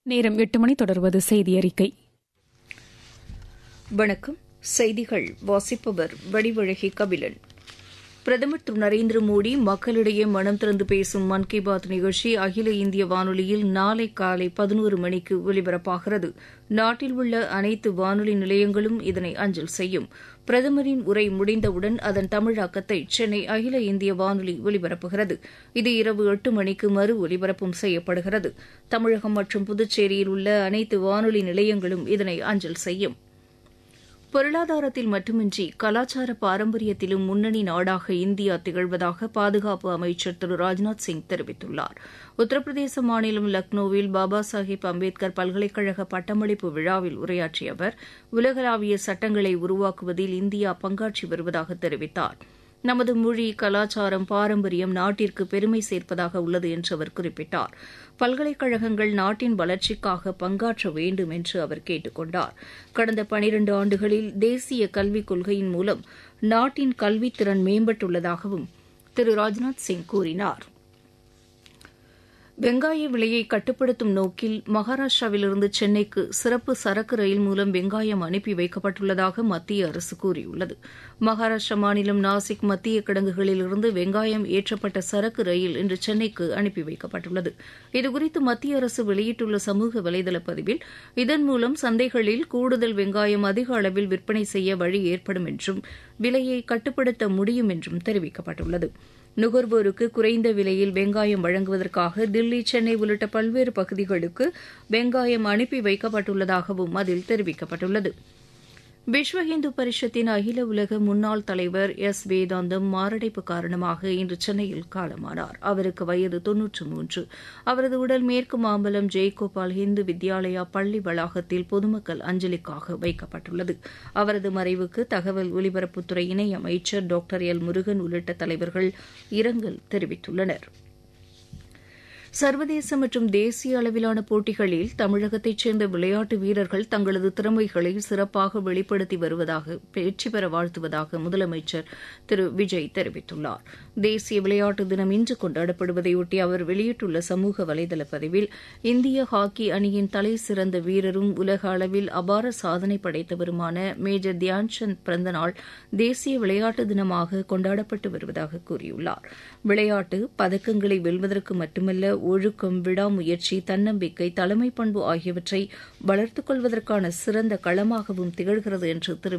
நேரம் எட்டு மணி தொடர்வது செய்தி அறிக்கை வணக்கம் செய்திகள் வாசிப்பவர் வடிவழகி கபிலன் பிரதமர் திரு நரேந்திர மோடி மக்களிடையே மனம் திறந்து பேசும் மன் கி பாத் நிகழ்ச்சி அகில இந்திய வானொலியில் நாளை காலை பதினோரு மணிக்கு ஒலிபரப்பாகிறது நாட்டில் உள்ள அனைத்து வானொலி நிலையங்களும் இதனை அஞ்சல் செய்யும் பிரதமரின் உரை முடிந்தவுடன் அதன் தமிழாக்கத்தை சென்னை அகில இந்திய வானொலி ஒலிபரப்புகிறது இது இரவு எட்டு மணிக்கு மறு ஒலிபரப்பும் செய்யப்படுகிறது தமிழகம் மற்றும் புதுச்சேரியில் உள்ள அனைத்து வானொலி நிலையங்களும் இதனை அஞ்சல் செய்யும் பொருளாதாரத்தில் மட்டுமின்றி கலாச்சார பாரம்பரியத்திலும் முன்னணி நாடாக இந்தியா திகழ்வதாக பாதுகாப்பு அமைச்சர் திரு ராஜ்நாத் சிங் தெரிவித்துள்ளார் உத்தரப்பிரதேச மாநிலம் லக்னோவில் பாபா சாஹேப் அம்பேத்கர் பல்கலைக்கழக பட்டமளிப்பு விழாவில் உரையாற்றிய அவர் உலகளாவிய சட்டங்களை உருவாக்குவதில் இந்தியா பங்காற்றி வருவதாக தெரிவித்தார் நமது மொழி கலாச்சாரம் பாரம்பரியம் நாட்டிற்கு பெருமை சேர்ப்பதாக உள்ளது என்று அவர் குறிப்பிட்டார் பல்கலைக்கழகங்கள் நாட்டின் வளர்ச்சிக்காக பங்காற்ற வேண்டும் என்று அவர் கேட்டுக் கொண்டார் கடந்த பனிரண்டு ஆண்டுகளில் தேசிய கல்விக் கொள்கையின் மூலம் நாட்டின் கல்வித்திறன் மேம்பட்டுள்ளதாகவும் திரு ராஜ்நாத் சிங் கூறினார் வெங்காய விலையை கட்டுப்படுத்தும் நோக்கில் மகாராஷ்டிராவிலிருந்து சென்னைக்கு சிறப்பு சரக்கு ரயில் மூலம் வெங்காயம் அனுப்பி வைக்கப்பட்டுள்ளதாக மத்திய அரசு கூறியுள்ளது மகாராஷ்டிரா மாநிலம் நாசிக் மத்திய கிடங்குகளிலிருந்து வெங்காயம் ஏற்றப்பட்ட சரக்கு ரயில் இன்று சென்னைக்கு அனுப்பி வைக்கப்பட்டுள்ளது இதுகுறித்து மத்திய அரசு வெளியிட்டுள்ள சமூக வலைதள பதிவில் இதன் மூலம் சந்தைகளில் கூடுதல் வெங்காயம் அதிக அளவில் விற்பனை செய்ய வழி ஏற்படும் என்றும் விலையை கட்டுப்படுத்த முடியும் என்றும் தெரிவிக்கப்பட்டுள்ளது நுகர்வோருக்கு குறைந்த விலையில் வெங்காயம் வழங்குவதற்காக தில்லி சென்னை உள்ளிட்ட பல்வேறு பகுதிகளுக்கு வெங்காயம் அனுப்பி வைக்கப்பட்டுள்ளதாகவும் அதில் தெரிவிக்கப்பட்டுள்ளது விஸ்வ இந்து பரிஷத்தின் அகில உலக முன்னாள் தலைவர் எஸ் வேதாந்தம் மாரடைப்பு காரணமாக இன்று சென்னையில் காலமானார் அவருக்கு வயது தொன்னூற்று மூன்று அவரது உடல் மேற்கு மாம்பலம் ஜெய்கோபால் இந்து வித்யாலயா பள்ளி வளாகத்தில் பொதுமக்கள் அஞ்சலிக்காக வைக்கப்பட்டுள்ளது அவரது மறைவுக்கு தகவல் ஒலிபரப்புத்துறை இணை அமைச்சர் டாக்டர் எல் முருகன் உள்ளிட்ட தலைவர்கள் இரங்கல் தெரிவித்துள்ளனா் சர்வதேச மற்றும் தேசிய அளவிலான போட்டிகளில் தமிழகத்தைச் சேர்ந்த விளையாட்டு வீரர்கள் தங்களது திறமைகளை சிறப்பாக வெளிப்படுத்தி வருவதாக வெற்றி பெற வாழ்த்துவதாக முதலமைச்சர் திரு விஜய் தெரிவித்துள்ளார் தேசிய விளையாட்டு தினம் இன்று கொண்டாடப்படுவதையொட்டி அவர் வெளியிட்டுள்ள சமூக வலைதள பதிவில் இந்திய ஹாக்கி அணியின் தலை சிறந்த வீரரும் உலக அளவில் அபார சாதனை படைத்தவருமான மேஜர் தியான்சந்த் பிறந்த நாள் தேசிய விளையாட்டு தினமாக கொண்டாடப்பட்டு வருவதாக கூறியுள்ளார் விளையாட்டு பதக்கங்களை வெல்வதற்கு மட்டுமல்ல ஒழுக்கம் விடாமுயற்சி தன்னம்பிக்கை தலைமை பண்பு ஆகியவற்றை வளர்த்துக் கொள்வதற்கான சிறந்த களமாகவும் திகழ்கிறது என்று திரு